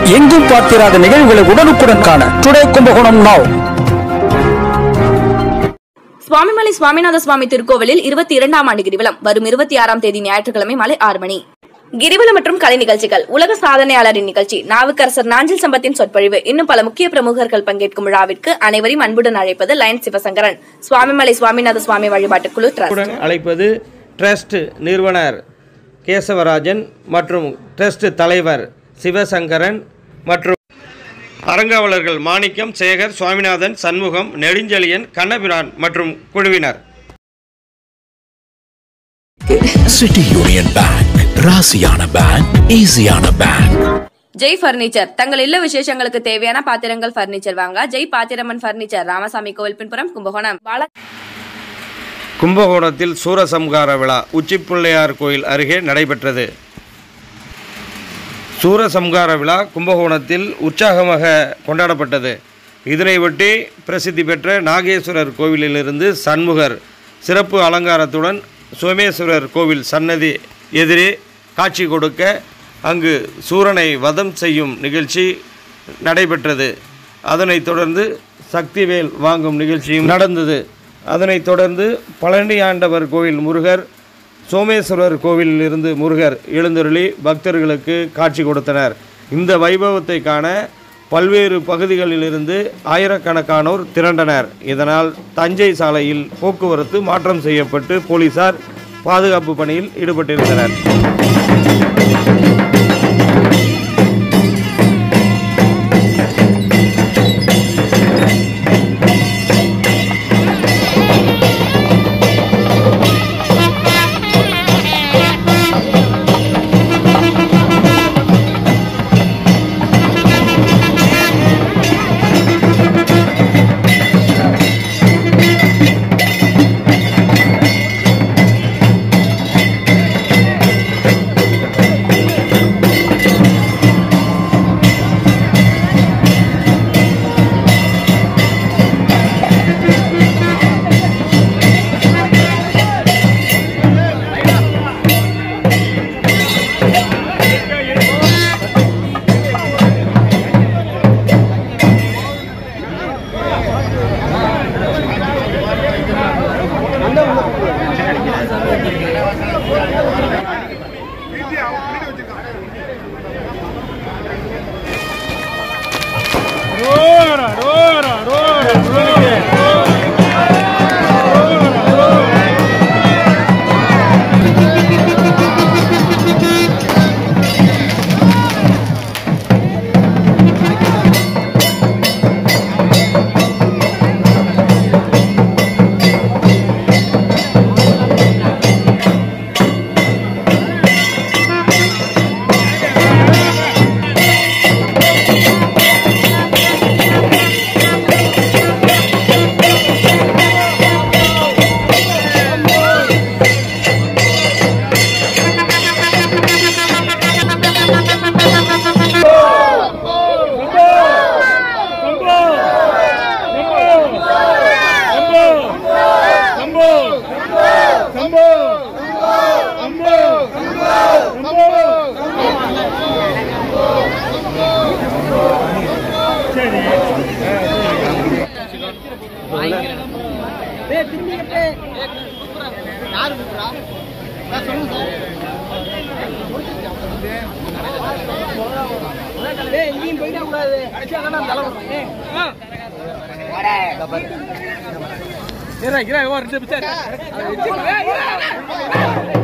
எங்கும் பார்த்திராத நிகழ்வுகளை உடனுக்குடன் காண டுடே கும்பகோணம் நாவ் சுவாமிமலை சுவாமிநாத சுவாமி திருக்கோவிலில் இருபத்தி இரண்டாம் ஆண்டு கிரிவலம் வரும் இருபத்தி ஆறாம் தேதி ஞாயிற்றுக்கிழமை மாலை ஆறு மணி கிரிவலம் மற்றும் கலை நிகழ்ச்சிகள் உலக சாதனையாளரின் நிகழ்ச்சி நாவுக்கரசர் நாஞ்சில் சம்பத்தின் சொற்பொழிவு இன்னும் பல முக்கிய பிரமுகர்கள் பங்கேற்கும் விழாவிற்கு அனைவரையும் அன்புடன் அழைப்பது லயன் சிவசங்கரன் சுவாமிமலை சுவாமிநாத சுவாமி வழிபாட்டுக் குழு ட்ரஸ்ட் உடன் அழைப்பது ட்ரஸ்ட் நிறுவனர் கேசவராஜன் மற்றும் ட்ரஸ்ட் தலைவர் சிவசங்கரன் மற்றும் அறங்காவலர்கள் மாணிக்கம் சேகர் சுவாமிநாதன் சண்முகம் நெடுஞ்செழியன் கண்ணபிரான் மற்றும் குழுவினர் சிட்டி யூனியன் பேங்க் ராசியான பேங்க் ஈஸியான பேங்க் ஜெய் பர்னிச்சர் தங்கள் இல்ல விசேஷங்களுக்கு தேவையான பாத்திரங்கள் பர்னிச்சர் வாங்க ஜெய் பாத்திரமன் பர்னிச்சர் ராமசாமி கோவில் பின்புறம் கும்பகோணம் பால கும்பகோணத்தில் சூரசம்ஹார விழா உச்சிப்பிள்ளையார் கோயில் அருகே நடைபெற்றது சூரசம்ஹார விழா கும்பகோணத்தில் உற்சாகமாக கொண்டாடப்பட்டது இதனையொட்டி பிரசித்தி பெற்ற நாகேஸ்வரர் கோவிலிலிருந்து சண்முகர் சிறப்பு அலங்காரத்துடன் சோமேஸ்வரர் கோவில் சன்னதி எதிரே காட்சி கொடுக்க அங்கு சூரனை வதம் செய்யும் நிகழ்ச்சி நடைபெற்றது அதனைத் தொடர்ந்து சக்திவேல் வாங்கும் நிகழ்ச்சியும் நடந்தது அதனைத் தொடர்ந்து பழனி ஆண்டவர் கோவில் முருகர் சோமேஸ்வரர் கோவிலில் இருந்து முருகர் எழுந்தருளி பக்தர்களுக்கு காட்சி கொடுத்தனர் இந்த வைபவத்தை காண பல்வேறு பகுதிகளிலிருந்து ஆயிரக்கணக்கானோர் திரண்டனர் இதனால் தஞ்சை சாலையில் போக்குவரத்து மாற்றம் செய்யப்பட்டு போலீசார் பாதுகாப்பு பணியில் ஈடுபட்டிருந்தனர் இறா இறா ஒரு நிமிஷம் இரு. அது வச்சு- ஏய், இறா, இறா.